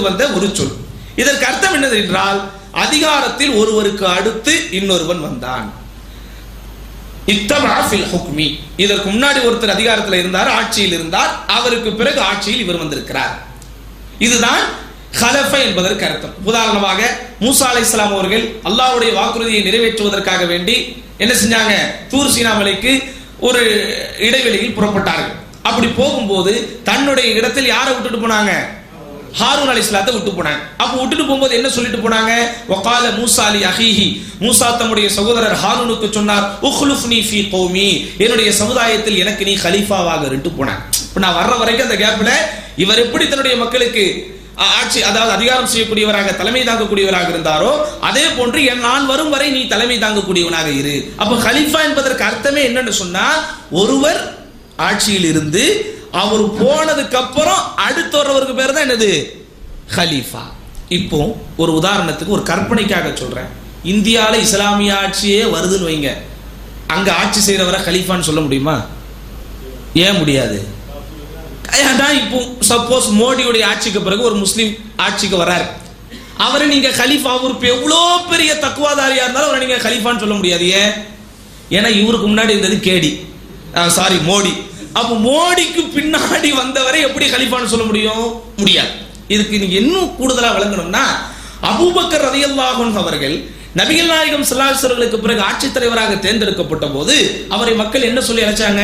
வந்த ஒரு சொல் இதற்கு அர்த்தம் என்னது என்றால் அதிகாரத்தில் ஒருவருக்கு அடுத்து இன்னொருவன் வந்தான் இத்தபா ஃபில் ஹுக்மி இதற்கு முன்னாடி ஒருத்தர் அதிகாரத்தில் இருந்தார் ஆட்சியில் இருந்தார் அவருக்கு பிறகு ஆட்சியில் இவர் வந்திருக்கிறார் இதுதான் ஹலஃப என்பதற்கு அர்த்தம் உதாரணமாக மூசா அலை இஸ்லாம் அவர்கள் அல்லாஹ்வுடைய வாக்குறுதியை நிறைவேற்றுவதற்காக வேண்டி என்ன செஞ்சாங்க தூர் சீனா மலைக்கு ஒரு இடைவெளியில் புறப்பட்டார்கள் அப்படி போகும்போது தன்னுடைய இடத்தில் யாரை விட்டுட்டு போனாங்க ஹாரூன் அலி இஸ்லாத்தை விட்டு போனாங்க அப்போ விட்டுட்டு போகும்போது என்ன சொல்லிட்டு போனாங்க வகால மூசா அலி அஹீஹி மூசா தம்முடைய சகோதரர் ஹாரூனுக்கு சொன்னார் உஹ்லுஃப்னி ஃபீ கௌமி என்னுடைய சமுதாயத்தில் எனக்கு நீ கலீஃபாவாக இருந்து போனாங்க இப்போ நான் வர்ற வரைக்கும் அந்த கேப்ல இவர் எப்படி தன்னுடைய மக்களுக்கு ஆ- ஆட்சி அதாவது அதிகாரம் செய்யக்கூடியவராக தலைமை தாங்கக்கூடியவராக இருந்தாரோ அதே போன்று என் நான் வரும் வரை நீ தலைமை தாங்கக்கூடியவனாக இரு அப்ப கலீஃபா என்பதற்கு அர்த்தமே என்னன்னு சொன்னா ஒருவர் ஆட்சியில் இருந்து அவர் போனதுக்கு அப்புறம் அடுத்து வர்றவருக்கு பேர் தான் என்னது ஹலீஃபா இப்போ ஒரு உதாரணத்துக்கு ஒரு கற்பனைக்காக சொல்றேன் இந்தியாவில் இஸ்லாமிய ஆட்சியே வருதுன்னு வைங்க அங்க ஆட்சி செய்யறவரை ஹலீஃபான்னு சொல்ல முடியுமா ஏன் முடியாது அதான் இப்போ சப்போஸ் மோடியுடைய ஆட்சிக்கு பிறகு ஒரு முஸ்லீம் ஆட்சிக்கு வராரு அவரை நீங்க கலீஃபா அவர் இப்ப எவ்வளோ பெரிய தக்குவாதாரியா இருந்தாலும் அவரை நீங்க கலீஃபான்னு சொல்ல முடியாது ஏன் ஏன்னா இவருக்கு முன்னாடி இருந்தது கேடி சாரி மோடி அப்போ மோடிக்கு பின்னாடி வந்தவரை எப்படி கலீஃபான்னு சொல்ல முடியும் முடியாது இதுக்கு நீங்க இன்னும் கூடுதலா விளங்கணும்னா அபூபக்கர் ரலியல்லாஹு அன்ஹு அவர்கள் நபிகள் நாயகம் ஸல்லல்லாஹு பிறகு ஆட்சித் தலைவராக தேர்ந்தெடுக்கப்பட்ட போது அவரை மக்கள் என்ன சொல்லி அழைச்சாங்க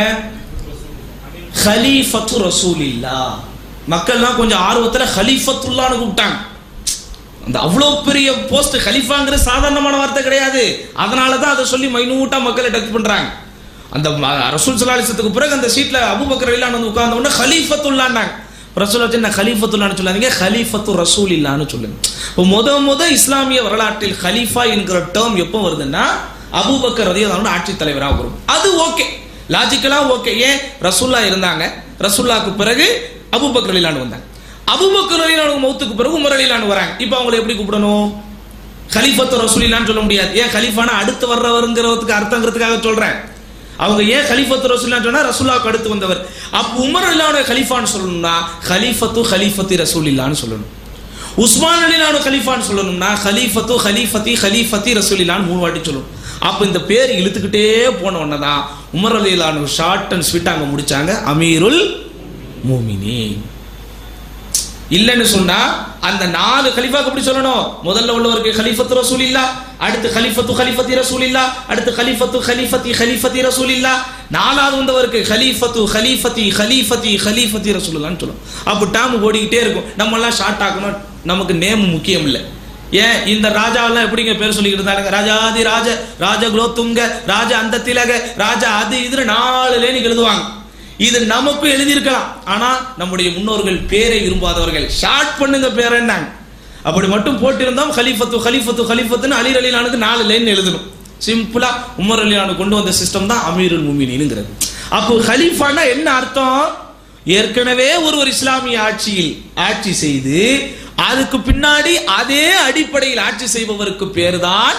ஹலீஃபத்து ரசூலில்லா மக்கள்லாம் கொஞ்சம் ஆர்வத்துல ஹலீஃபத்துல்லான்னு கூப்பிட்டாங்க அந்த அவ்வளோ பெரிய போஸ்ட் ஹலீஃபாங்கிற சாதாரணமான வார்த்தை கிடையாது அதனால தான் அதை சொல்லி மைனூட்டா மக்களை டச் பண்றாங்க அந்த ம- ரசூல் சலாலிசத்துக்கு பிறகு அந்த சீட்ல அபூபக்கர் இல்லான்னு வந்து உட்கார்ந்த உடனே ஹலீஃபத்துல்லான்னாங்க ரசூல் வச்சு நான் ஹலீஃபத்துல்லான்னு சொல்லாதீங்க ஹலீஃபத்து ரசூல் இல்லான்னு சொல்லுங்க இப்போ முத முத இஸ்லாமிய வரலாற்றில் ஹலீஃபா என்கிற டேர்ம் எப்போ வருதுன்னா அபூபக்கர் ரதியல்லாஹு ஆட்சி தலைவராக வரும் அது ஓகே லாஜிக்கலா ஓகே ஏன் ரசூல்லா இருந்தாங்க ரசூல்லாக்கு பிறகு அபூபக்கர் ரலியல்லாஹு வந்தாங்க அபூபக்கர் ரலியல்லாஹு மௌத்துக்கு பிறகு உமர் ரலியல்லாஹு வராங்க இப்போ அவங்களை எப்படி கூப்பிடணும் கலிஃபத்து ரசூலில்லான்னு சொல்ல முடியாது ஏன் கலிஃபானா அடுத்து வர்றவருங்கிறதுக்கு அர்த்தங்கிறதுக்காக சொல்றேன் அவங்க ஏன் கலிஃபத்து ரசூலில்லான்னு சொன்னா ரசூலாவுக்கு அடுத்து வந்தவர் அப்ப உமர் அல்லான கலிஃபான்னு சொல்லணும்னா கலிஃபத்து கலிஃபத்தி ரசூலில்லான்னு சொல்லணும் உஸ்மான் அலிலானு கலீஃபான்னு சொல்லணும்னா கலீஃபத்து கலீஃபத்தி கலீஃபத்தி ரசூலில்லான்னு மூணு வாட்டி சொல்லணும் அப்ப இந்த பேர் இழுத்துக்கிட்டே போன உடனே தான் உமர் அலிலானு ஷார்ட் அண்ட் ஸ்வீட் அங்க முடிச்சாங்க அமீருல் மூமினீன் இல்லைன்னு சொன்னா அந்த நாலு கலிஃபாக்கு எப்படி சொல்லணும் முதல்ல உள்ளவருக்கு கலிஃபத்து ரசூல் இல்லா அடுத்து கலிஃபத்து கலிஃபத்தி ரசூல் இல்லா அடுத்து கலிஃபத்து கலிஃபத்தி கலிஃபத்தி ரசூல் இல்லா நாலாவது வந்தவருக்கு கலிஃபத்து கலிஃபத்தி கலிஃபத்தி கலிஃபத்தி ரசூலுல்லான்னு சொல்லும் அப்போ டாம் ஓடிக்கிட்டே இருக்கும் நம்ம எல்லாம் ஷார்ட் ஆக்கணும் நமக்கு நேம் முக்கியம் இல்லை ஏன் இந்த ராஜாவெல்லாம் எப்படிங்க பேர் சொல்லிக்கிட்டு இருந்தாங்க ராஜாதி ராஜ ராஜ குலோத்துங்க ராஜ அந்த திலக ராஜா அது இதுன்னு நாலு லேனி எழுதுவாங்க இது நமக்கும் எழுதியிருக்கலாம் ஆனா நம்முடைய முன்னோர்கள் பேரை விரும்பாதவர்கள் ஷார்ட் பண்ணுங்க பேர் என்னங்க அப்படி மட்டும் போட்டிருந்தோம் ஹலிஃபத்து ஹலிஃபத்து ஹலிஃபத்துன்னு அலி அலிலானுக்கு நாலு லைன் எழுதணும் சிம்பிளா உமர் அலிலானு கொண்டு வந்த சிஸ்டம் தான் அமீருல் முமினின்ங்கிறது அப்போ ஹலீஃபானா என்ன அர்த்தம் ஏற்கனவே ஒருவர் இஸ்லாமிய ஆட்சியில் ஆட்சி செய்து அதுக்கு பின்னாடி அதே அடிப்படையில் ஆட்சி செய்பவருக்கு பேர்தான்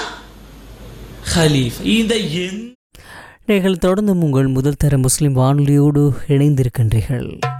ஹலீஃப் இந்த எந்த நீங்கள் தொடர்ந்து உங்கள் முதல் தர முஸ்லிம் வானொலியோடு இணைந்திருக்கின்றீர்கள்